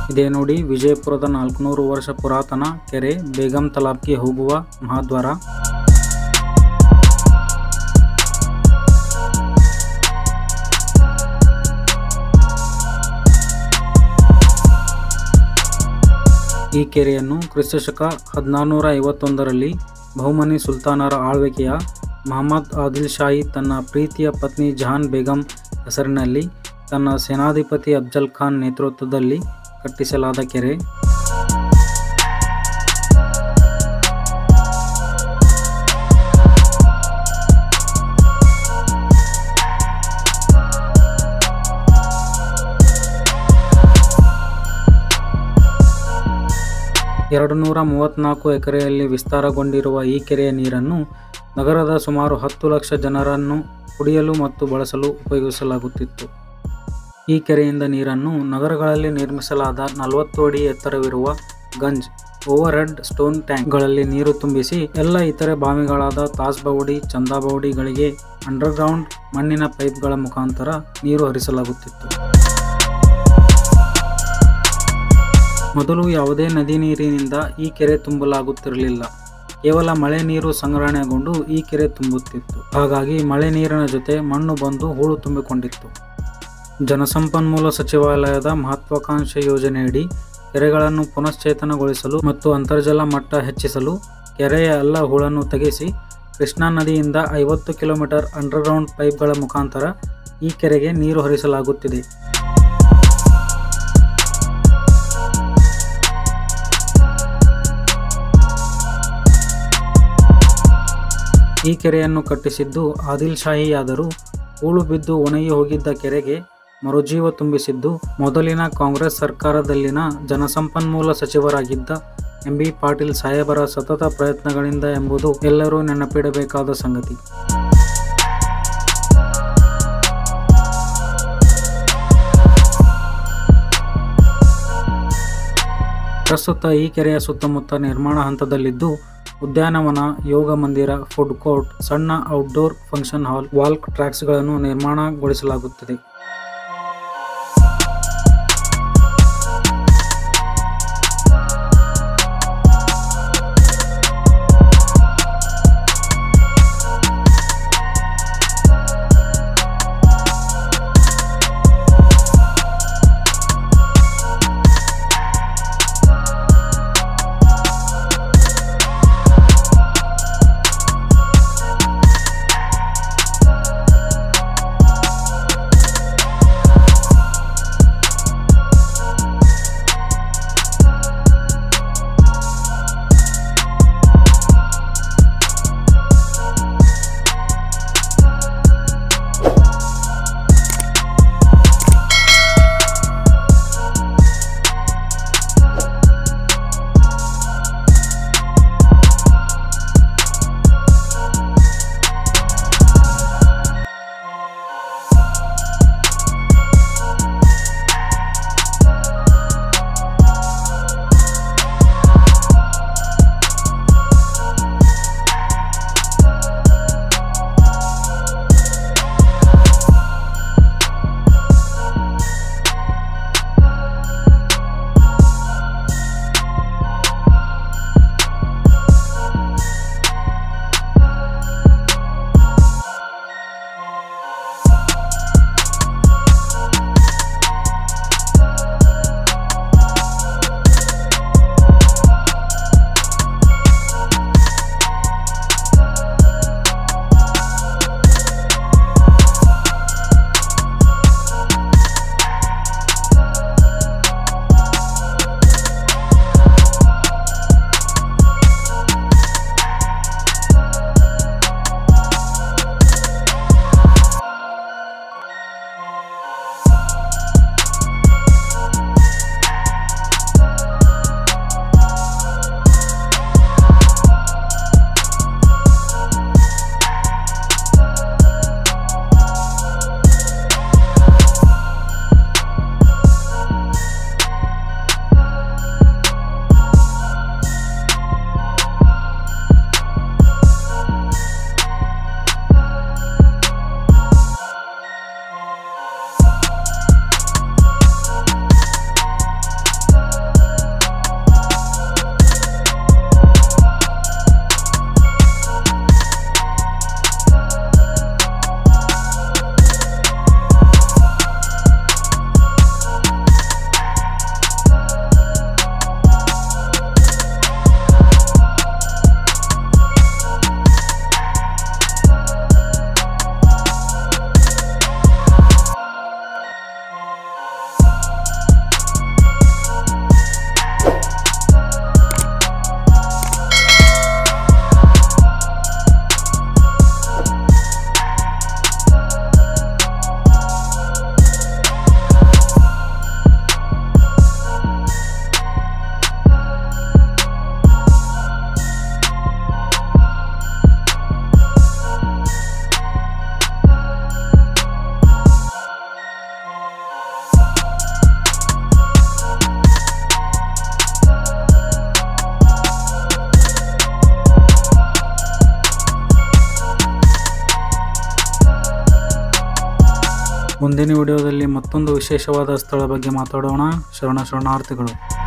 ಇದೇ ನೋಡಿ ವಿಜಯಪುರದ ನಾಲ್ಕುನೂರು ವರ್ಷ ಪುರಾತನ ಕೆರೆ ಬೇಗಂ ತಲಾಬ್ಗೆ ಹೋಗುವ ಮಹಾದ್ವಾರ ಈ ಕೆರೆಯನ್ನು ಕ್ರಿಸ್ತಶಕ ಹದಿನಾರುನೂರ ಐವತ್ತೊಂದರಲ್ಲಿ ಬಹುಮನಿ ಸುಲ್ತಾನರ ಆಳ್ವಿಕೆಯ ಮಹಮ್ಮದ್ ಆದಿಲ್ ಶಾಹಿ ತನ್ನ ಪ್ರೀತಿಯ ಪತ್ನಿ ಜಹಾನ್ ಬೇಗಂ ಹೆಸರಿನಲ್ಲಿ ತನ್ನ ಸೇನಾಧಿಪತಿ ಅಫ್ಜಲ್ ಖಾನ್ ನೇತೃತ್ವದಲ್ಲಿ ಕಟ್ಟಿಸಲಾದ ಕೆರೆ ಎರಡು ನೂರ ಮೂವತ್ತ್ನಾಲ್ಕು ಎಕರೆಯಲ್ಲಿ ವಿಸ್ತಾರಗೊಂಡಿರುವ ಈ ಕೆರೆಯ ನೀರನ್ನು ನಗರದ ಸುಮಾರು ಹತ್ತು ಲಕ್ಷ ಜನರನ್ನು ಕುಡಿಯಲು ಮತ್ತು ಬಳಸಲು ಉಪಯೋಗಿಸಲಾಗುತ್ತಿತ್ತು ಈ ಕೆರೆಯಿಂದ ನೀರನ್ನು ನಗರಗಳಲ್ಲಿ ನಿರ್ಮಿಸಲಾದ ನಲವತ್ತು ಅಡಿ ಎತ್ತರವಿರುವ ಗಂಜ್ ಓವರ್ ಹೆಡ್ ಸ್ಟೋನ್ ಟ್ಯಾಂಕ್ಗಳಲ್ಲಿ ನೀರು ತುಂಬಿಸಿ ಎಲ್ಲ ಇತರೆ ಬಾವಿಗಳಾದ ತಾಸ್ಬೌಡಿ ಚಂದಾಬೌಡಿಗಳಿಗೆ ಅಂಡರ್ಗ್ರೌಂಡ್ ಮಣ್ಣಿನ ಪೈಪ್ಗಳ ಮುಖಾಂತರ ನೀರು ಹರಿಸಲಾಗುತ್ತಿತ್ತು ಮೊದಲು ಯಾವುದೇ ನದಿ ನೀರಿನಿಂದ ಈ ಕೆರೆ ತುಂಬಲಾಗುತ್ತಿರಲಿಲ್ಲ ಕೇವಲ ಮಳೆ ನೀರು ಸಂಗ್ರಹಣೆಗೊಂಡು ಈ ಕೆರೆ ತುಂಬುತ್ತಿತ್ತು ಹಾಗಾಗಿ ಮಳೆ ನೀರಿನ ಜೊತೆ ಮಣ್ಣು ಬಂದು ಹೂಳು ತುಂಬಿಕೊಂಡಿತ್ತು ಜನಸಂಪನ್ಮೂಲ ಸಚಿವಾಲಯದ ಮಹತ್ವಾಕಾಂಕ್ಷೆ ಯೋಜನೆಯಡಿ ಕೆರೆಗಳನ್ನು ಪುನಶ್ಚೇತನಗೊಳಿಸಲು ಮತ್ತು ಅಂತರ್ಜಲ ಮಟ್ಟ ಹೆಚ್ಚಿಸಲು ಕೆರೆಯ ಎಲ್ಲ ಹೂಳನ್ನು ತೆಗೆಸಿ ಕೃಷ್ಣಾ ನದಿಯಿಂದ ಐವತ್ತು ಕಿಲೋಮೀಟರ್ ಅಂಡರ್ಗ್ರೌಂಡ್ ಪೈಪ್ಗಳ ಮುಖಾಂತರ ಈ ಕೆರೆಗೆ ನೀರು ಹರಿಸಲಾಗುತ್ತಿದೆ ಈ ಕೆರೆಯನ್ನು ಕಟ್ಟಿಸಿದ್ದು ಆದಿಲ್ ಶಾಹಿಯಾದರೂ ಹೂಳು ಬಿದ್ದು ಒಣಗಿ ಹೋಗಿದ್ದ ಕೆರೆಗೆ ಮರುಜೀವ ತುಂಬಿಸಿದ್ದು ಮೊದಲಿನ ಕಾಂಗ್ರೆಸ್ ಸರ್ಕಾರದಲ್ಲಿನ ಜಲಸಂಪನ್ಮೂಲ ಸಚಿವರಾಗಿದ್ದ ಎಂ ಬಿ ಪಾಟೀಲ್ ಸಾಹೇಬರ ಸತತ ಪ್ರಯತ್ನಗಳಿಂದ ಎಂಬುದು ಎಲ್ಲರೂ ನೆನಪಿಡಬೇಕಾದ ಸಂಗತಿ ಪ್ರಸ್ತುತ ಈ ಕೆರೆಯ ಸುತ್ತಮುತ್ತ ನಿರ್ಮಾಣ ಹಂತದಲ್ಲಿದ್ದು ಉದ್ಯಾನವನ ಯೋಗ ಮಂದಿರ ಫುಡ್ ಕೋರ್ಟ್ ಸಣ್ಣ ಔಟ್ಡೋರ್ ಫಂಕ್ಷನ್ ಹಾಲ್ ವಾಲ್ಕ್ ಟ್ರ್ಯಾಕ್ಸ್ಗಳನ್ನು ನಿರ್ಮಾಣಗೊಳಿಸಲಾಗುತ್ತದೆ ಮುಂದಿನ ವಿಡಿಯೋದಲ್ಲಿ ಮತ್ತೊಂದು ವಿಶೇಷವಾದ ಸ್ಥಳ ಬಗ್ಗೆ ಮಾತಾಡೋಣ ಶರಣ ಶರಣಾರ್ಥಿಗಳು